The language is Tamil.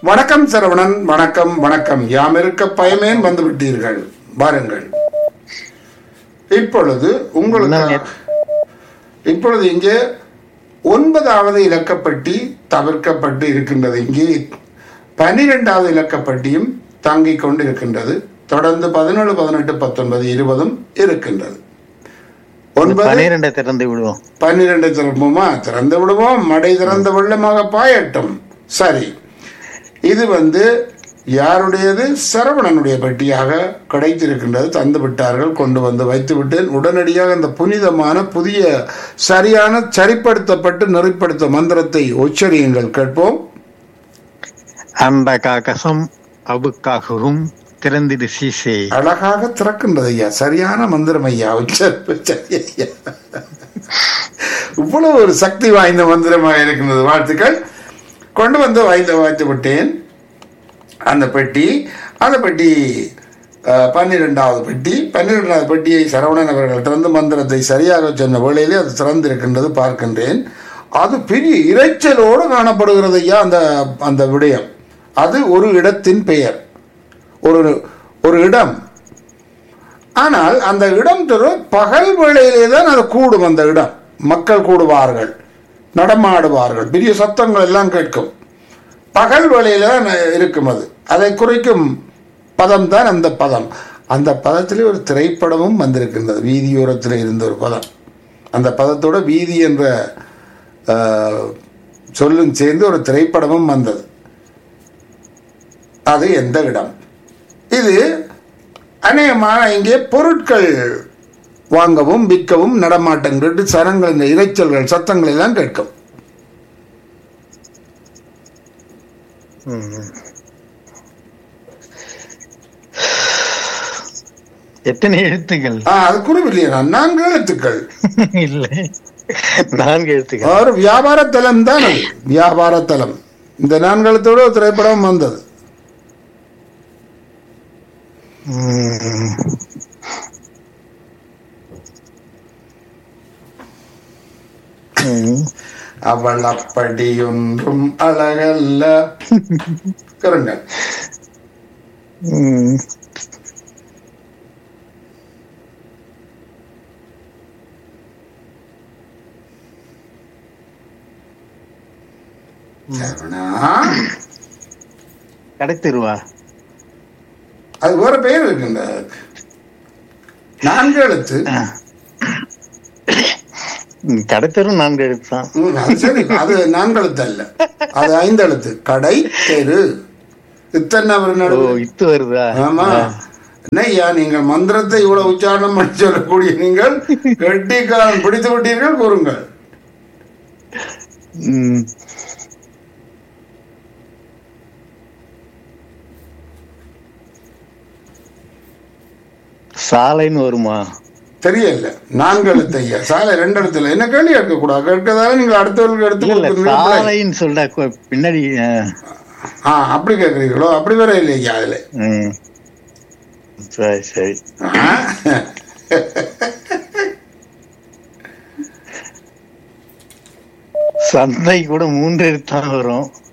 வணக்கம் சரவணன் வணக்கம் வணக்கம் யாம் இருக்க பயமேன் வந்து விட்டீர்கள் வாருங்கள் இப்பொழுது உங்களுக்கு இப்பொழுது இங்கே ஒன்பதாவது இலக்கப்பட்டி தவிர்க்கப்பட்டு இருக்கின்றது இங்கே பனிரெண்டாவது இலக்கப்பட்டியும் தாங்கிக் கொண்டு இருக்கின்றது தொடர்ந்து பதினேழு பதினெட்டு பத்தொன்பது இருபதும் இருக்கின்றது ஒன்பது பனிரெண்டை திறந்து விடுவோம் பன்னிரண்டு திறப்புமா திறந்து விடுவோம் மடை திறந்த வெள்ளமாக பாயட்டும் சரி இது வந்து யாருடையது சரவணனுடைய பெட்டியாக கிடைத்திருக்கின்றது தந்து விட்டார்கள் கொண்டு வந்து வைத்து விட்டேன் உடனடியாக அந்த புனிதமான புதிய சரியான சரிப்படுத்தப்பட்டு நெறிப்படுத்த மந்திரத்தை உச்சரியுங்கள் கேட்போம் அந்த காக்கசம் அபுக்காகுரும் திறந்திடு சீசே அழகாக திறக்கின்றது ஐயா சரியான மந்திரம் ஐயா உச்சரிப்பு சரி ஐயா இவ்வளவு ஒரு சக்தி வாய்ந்த மந்திரமாக இருக்கின்றது வாழ்த்துக்கள் கொண்டு வந்து வாய்ந்த வைத்து விட்டேன் அந்த பெட்டி அந்த பெட்டி அஹ், பன்னிரெண்டாவது பெட்டி பன்னிரெண்டாவது பெட்டியை சரவணன் அவர்கள் திறந்து மந்திரத்தை சரியாக சொன்ன வேளையிலே அது திறந்திருக்கின்றது பார்க்கின்றேன் அது பெரிய இரைச்சலோடு காணப்படுகிறது ஐயா அந்த அந்த விடயம் அது ஒரு இடத்தின் பெயர் ஒரு ஒரு இடம் ஆனால் அந்த இடம் திரு பகல் வேளையிலே தான் அது கூடும் அந்த இடம் மக்கள் கூடுவார்கள் நடமாடுவார்கள் பெரிய சத்தங்கள் எல்லாம் கேட்கும் பகல் வேளையில தான் இருக்கும் அது அதை குறிக்கும் பதம் தான் அந்த பதம் அந்த பதத்திலே ஒரு திரைப்படமும் வந்திருக்கின்றது வீதியோரத்தில் இருந்த ஒரு பதம் அந்த பதத்தோட வீதி என்ற ஆஹ், சொல்லும் சேர்ந்து ஒரு திரைப்படமும் வந்தது அது எந்த இடம் இது அநேகமாக இங்கே பொருட்கள் வாங்கவும் விற்கவும் நடமாட்டம் கேட்டு சனங்கள் இந்த இரைச்சல்கள் சத்தங்கள் எல்லாம் கேட்கும் ம். எத்தனை எழுத்துக்கள் ஆ, அது குறிப்பில்லையே நான் நான்கு எழுத்துக்கள் இல்லை நான்கு எழுத்துக்கள் ஒரு வியாபார தலம் தான் அது வியாபார தலம் இந்த நான்கு எழுத்தோட ஒரு திரைப்படம் வந்தது ம். ம். அவள் அப்படியொன்றும் அழகல்ல கருங்க ம். சரவணா, கடைத்தெருவா அது வேற பெயர் இருக்குங்க நான்கு எழுத்து ம், கடைத்தெரு நான்கு எழுத்து தான் ம், அது சரி அது நான்கு எழுத்து அல்ல அது ஐந்து எழுத்து கடை தெரு இத்தனை ஒரு ஓ நடுவு இத்து வருதா ஆமா என்னய்யா நீங்கள் மந்திரத்தை இவ்வளவு உச்சாரணம் பண்ணி சொல்லக்கூடிய நீங்கள் கெட்டிக்காரன் பிடித்து விட்டீர்கள் கூறுங்கள் ம். சாலைன்னு வருமா தெரியல நான்கு எழுத்து ஐயா சாலை ரெண்டு எழுத்துல என்ன கேள்வி கேட்க கூடாது கேட்கறதால நீங்கள் அடுத்தவர்களுக்கு எடுத்து இல்ல இல்ல கொடுக்குறீங்க சாலைன்னு சொல்ற கொ- பின்னாடி ஆ, ஆ அப்படி கேட்குறீங்களோ அப்படி வேற இல்லையா அதுல ம். சரி சரி ஆ? சந்தை கூட மூன்று எழுத்து தான் வரும்